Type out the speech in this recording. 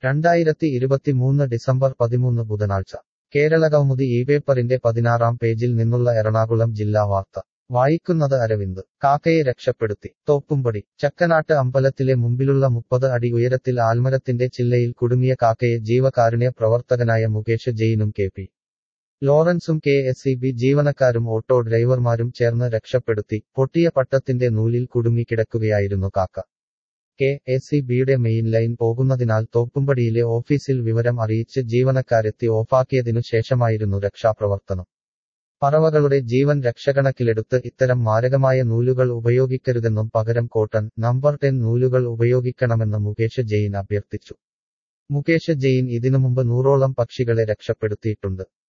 രണ്ടായിരത്തി ഇരുപത്തിമൂന്ന് ഡിസംബർ പതിമൂന്ന് ബുധനാഴ്ച കേരളകൗമുദി ഈ പേപ്പറിന്റെ പതിനാറാം പേജിൽ നിന്നുള്ള എറണാകുളം ജില്ലാ വാർത്ത വായിക്കുന്നത് അരവിന്ദ് കാക്കയെ രക്ഷപ്പെടുത്തി തോപ്പുംപടി ചക്കനാട്ട് അമ്പലത്തിലെ മുമ്പിലുള്ള മുപ്പത് അടി ഉയരത്തിൽ ആൽമരത്തിന്റെ ചില്ലയിൽ കുടുങ്ങിയ കാക്കയെ ജീവകാരുണ്യ പ്രവർത്തകനായ മുകേഷ് ജെയിനും കെ പി ലോറൻസും കെ എസ് ഇ ബി ജീവനക്കാരും ഓട്ടോ ഡ്രൈവർമാരും ചേർന്ന് രക്ഷപ്പെടുത്തി പൊട്ടിയ പട്ടത്തിന്റെ നൂലിൽ കുടുങ്ങിക്കിടക്കുകയായിരുന്നു കാക്ക കെ എസ് ഇ ബിയുടെ മെയിൻ ലൈൻ പോകുന്നതിനാൽ തോപ്പുംപടിയിലെ ഓഫീസിൽ വിവരം അറിയിച്ച് ജീവനക്കാരെത്തി ഓഫാക്കിയതിനു ശേഷമായിരുന്നു രക്ഷാപ്രവർത്തനം പറവകളുടെ ജീവൻ രക്ഷകണക്കിലെടുത്ത് ഇത്തരം മാരകമായ നൂലുകൾ ഉപയോഗിക്കരുതെന്നും പകരം കോട്ടൺ നമ്പർ ടെൻ നൂലുകൾ ഉപയോഗിക്കണമെന്ന് മുകേഷ് ജെയിൻ അഭ്യർത്ഥിച്ചു മുകേഷ് ജെയിൻ ഇതിനു മുമ്പ് നൂറോളം പക്ഷികളെ രക്ഷപ്പെടുത്തിയിട്ടുണ്ട്